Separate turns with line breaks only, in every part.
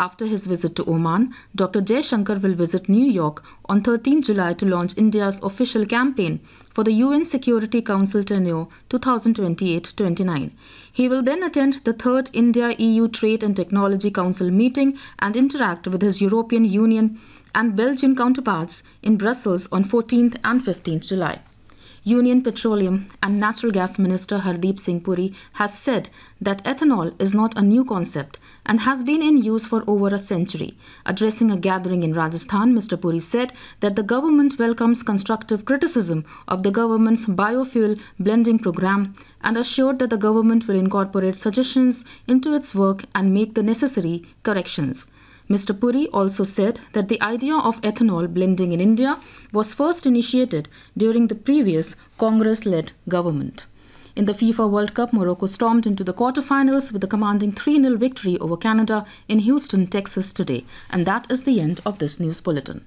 After his visit to Oman, Dr. Jaishankar will visit New York on 13 July to launch India's official campaign for the UN Security Council tenure 2028-29. He will then attend the third India-EU Trade and Technology Council meeting and interact with his European Union and Belgian counterparts in Brussels on 14th and 15th July. Union Petroleum and Natural Gas Minister Hardeep Singh Puri has said that ethanol is not a new concept and has been in use for over a century. Addressing a gathering in Rajasthan, Mr. Puri said that the government welcomes constructive criticism of the government's biofuel blending program and assured that the government will incorporate suggestions into its work and make the necessary corrections. Mr. Puri also said that the idea of ethanol blending in India was first initiated during the previous Congress led government. In the FIFA World Cup, Morocco stormed into the quarterfinals with a commanding 3 0 victory over Canada in Houston, Texas today. And that is the end of this news bulletin.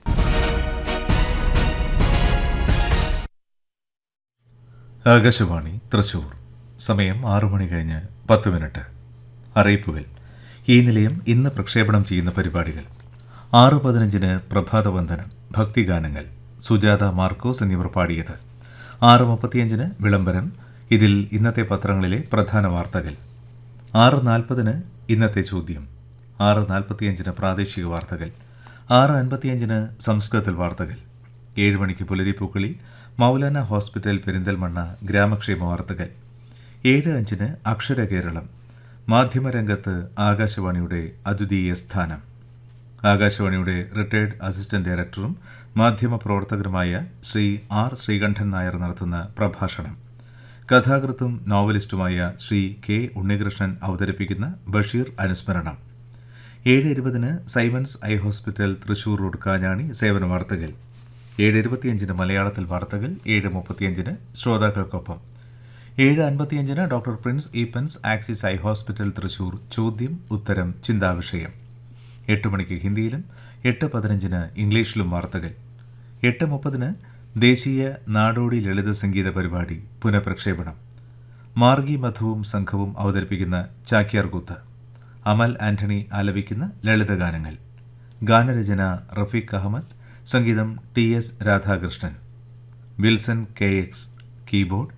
Akashvani Thrissur സമയം ആറു മണി കഴിഞ്ഞ് പത്ത് minute അറിയിപ്പുകൾ ഈ നിലയം ഇന്ന് പ്രക്ഷേപണം ചെയ്യുന്ന പരിപാടികൾ ആറ് പതിനഞ്ചിന് പ്രഭാതവന്ദനം ഭക്തിഗാനങ്ങൾ സുജാത മാർക്കോസ് എന്നിവർ പാടിയത് ആറ് മുപ്പത്തിയഞ്ചിന് വിളംബരം ഇതിൽ ഇന്നത്തെ പത്രങ്ങളിലെ പ്രധാന വാർത്തകൾ ആറ് നാൽപ്പതിന് ഇന്നത്തെ ചോദ്യം ആറ് നാൽപ്പത്തിയഞ്ചിന് പ്രാദേശിക വാർത്തകൾ ആറ് അൻപത്തിയഞ്ചിന് സംസ്കൃതത്തിൽ വാർത്തകൾ ഏഴ് മണിക്ക് പുലരിപ്പൂക്കളിൽ മൗലാന ഹോസ്പിറ്റൽ പെരിന്തൽമണ്ണ ഗ്രാമക്ഷേമ വാർത്തകൾ ഏഴ് അഞ്ചിന് അക്ഷര കേരളം മാധ്യമരംഗത്ത് ആകാശവാണിയുടെ അദ്വിതീയ സ്ഥാനം ആകാശവാണിയുടെ റിട്ടയർഡ് അസിസ്റ്റന്റ് ഡയറക്ടറും മാധ്യമ പ്രവർത്തകരുമായ ശ്രീ ആർ ശ്രീകണ്ഠൻ നായർ നടത്തുന്ന പ്രഭാഷണം കഥാകൃത്തും നോവലിസ്റ്റുമായ ശ്രീ കെ ഉണ്ണികൃഷ്ണൻ അവതരിപ്പിക്കുന്ന ബഷീർ അനുസ്മരണം ഏഴ് ഇരുപതിന് Simons eye hospital Thrissur road Kanjani സേവന വാർത്തകൾ ഏഴ് ഇരുപത്തിയഞ്ചിന് മലയാളത്തിൽ വാർത്തകൾ ഏഴ് മുപ്പത്തിയഞ്ചിന് ശ്രോതാക്കൾക്കൊപ്പം ഏഴ് അൻപത്തിയഞ്ചിന് doctor Prince Eapen's Axis eye hospital Thrissur ചോദ്യം ഉത്തരം ചിന്താവിഷയം എട്ട് മണിക്ക് ഹിന്ദിയിലും എട്ട് പതിനഞ്ചിന് ഇംഗ്ലീഷിലും വാർത്തകൾ എട്ട് മുപ്പതിന് ദേശീയ നാടോടി ലളിത സംഗീത പരിപാടി പുനഃപ്രക്ഷേപണം മാർഗി മധുവും സംഘവും അവതരിപ്പിക്കുന്ന ചാക്യാർകൂത്ത് അമൽ ആന്റണി ആലപിക്കുന്ന ലളിതഗാനങ്ങൾ ഗാനരചന റഫീഖ് അഹമ്മദ് സംഗീതം T S Radhakrishnan Wilson K X keyboard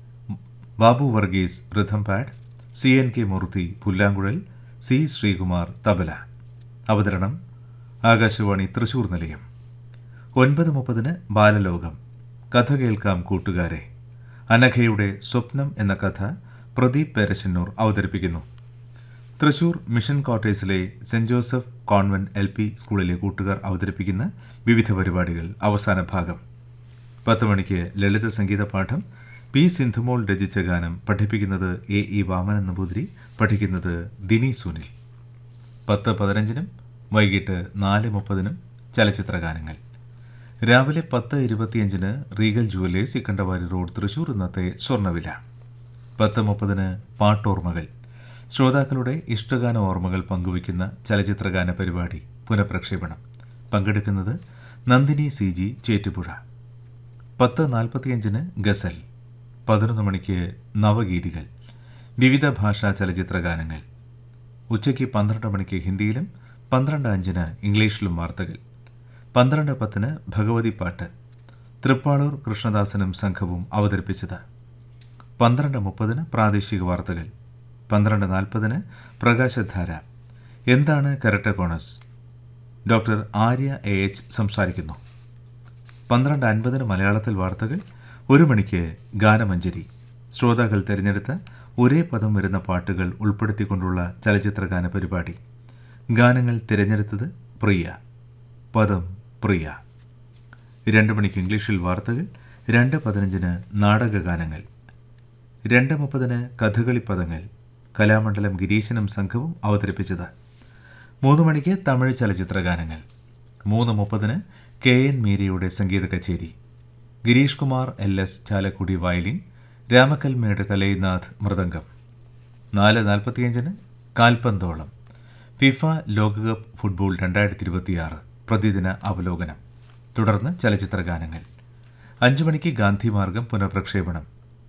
Babu Varghese rhythm pad C N K Murthy പുല്ലാങ്കുഴൽ സി ശ്രീകുമാർ തബല അവതരണം ആകാശവാണി തൃശൂർ നിലയം ഒൻപത് മുപ്പതിന് ബാലലോകം കഥ കേൾക്കാം കൂട്ടുകാരെ അനഘയുടെ സ്വപ്നം എന്ന കഥ പ്രദീപ് പേരശന്നൂർ അവതരിപ്പിക്കുന്നു തൃശൂർ മിഷൻ ക്വാർട്ടേഴ്സിലെ Saint Joseph convent L P സ്കൂളിലെ കൂട്ടുകാർ അവതരിപ്പിക്കുന്ന വിവിധ പരിപാടികൾ അവസാന ഭാഗം പത്ത് മണിക്ക് ലളിത സംഗീത പാഠം പി സിന്ധുമോൾ രചിച്ച ഗാനം പഠിപ്പിക്കുന്നത് എ ഇ വാമനൻ നമ്പൂതിരി പഠിക്കുന്നത് ദിനി സുനിൽ പത്ത് പതിനഞ്ചിനും വൈകിട്ട് നാല് മുപ്പതിനും ചലച്ചിത്ര ഗാനങ്ങൾ രാവിലെ പത്ത് ഇരുപത്തിയഞ്ചിന് Regal jewellers Ikkandavari road Thrissur ഇന്നത്തെ സ്വർണ്ണവില പത്ത് മുപ്പതിന് പാട്ടോർമ്മകൾ ശ്രോതാക്കളുടെ ഇഷ്ടഗാന ഓർമ്മകൾ പങ്കുവയ്ക്കുന്ന ചലച്ചിത്രഗാന പരിപാടി പുനഃപ്രക്ഷേപണം പങ്കെടുക്കുന്നത് നന്ദിനി സി ജി ചേറ്റുപുഴ പത്ത് നാൽപ്പത്തിയഞ്ചിന് ഗസൽ പതിനൊന്ന് മണിക്ക് നവഗീതികൾ വിവിധ ഭാഷാ ചലച്ചിത്ര ഗാനങ്ങൾ ഉച്ചയ്ക്ക് പന്ത്രണ്ട് മണിക്ക് ഹിന്ദിയിലും പന്ത്രണ്ട് അഞ്ചിന് ഇംഗ്ലീഷിലും വാർത്തകൾ പന്ത്രണ്ട് പത്തിന് ഭഗവതി പാട്ട് തൃപ്പാളൂർ കൃഷ്ണദാസനും സംഘവും അവതരിപ്പിച്ചത് പന്ത്രണ്ട് മുപ്പതിന് പ്രാദേശിക വാർത്തകൾ പന്ത്രണ്ട് നാൽപ്പതിന് പ്രകാശധാര എന്താണ് keratoconus doctor Arya A H സംസാരിക്കുന്നു പന്ത്രണ്ട് അൻപതിന് മലയാളത്തിൽ വാർത്തകൾ ഒരു മണിക്ക് ഗാനമഞ്ജരി ശ്രോതാക്കൾ തിരഞ്ഞെടുത്ത ഒരേ പദം വരുന്ന പാട്ടുകൾ ഉൾപ്പെടുത്തിക്കൊണ്ടുള്ള ചലച്ചിത്ര ഗാന പരിപാടി ഗാനങ്ങൾ തിരഞ്ഞെടുത്തത് പ്രിയ പദം പ്രിയ രണ്ട് മണിക്ക് ഇംഗ്ലീഷിൽ വാർത്തകൾ രണ്ട് പതിനഞ്ചിന് നാടകഗാനങ്ങൾ രണ്ട് മുപ്പതിന് കഥകളി പദങ്ങൾ കലാമണ്ഡലം ഗിരീശനും സംഘവും അവതരിപ്പിച്ചത് മൂന്ന് മണിക്ക് തമിഴ് ചലച്ചിത്ര ഗാനങ്ങൾ മൂന്ന് മുപ്പതിന് കെ എൻ മീരയുടെ സംഗീത കച്ചേരി Girish Kumar L S Chalakudy violin Ramakkalmedu Kalainath mridangam നാല് നാൽപ്പത്തിയഞ്ചിന് കാൽപന്തോളം ഫിഫ ലോകകപ്പ് ഫുട്ബോൾ രണ്ടായിരത്തി ഇരുപത്തിയാറ് പ്രതിദിന അവലോകനം തുടർന്ന് ചലച്ചിത്ര ഗാനങ്ങൾ അഞ്ചു മണിക്ക് ഗാന്ധി മാർഗം പുനഃപ്രക്ഷേപണം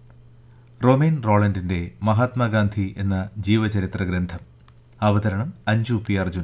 റൊമേൻ റോളൻഡിന്റെ മഹാത്മാഗാന്ധി എന്ന ജീവചരിത്ര ഗ്രന്ഥം അവതരണം അഞ്ജു പി അർജുൻ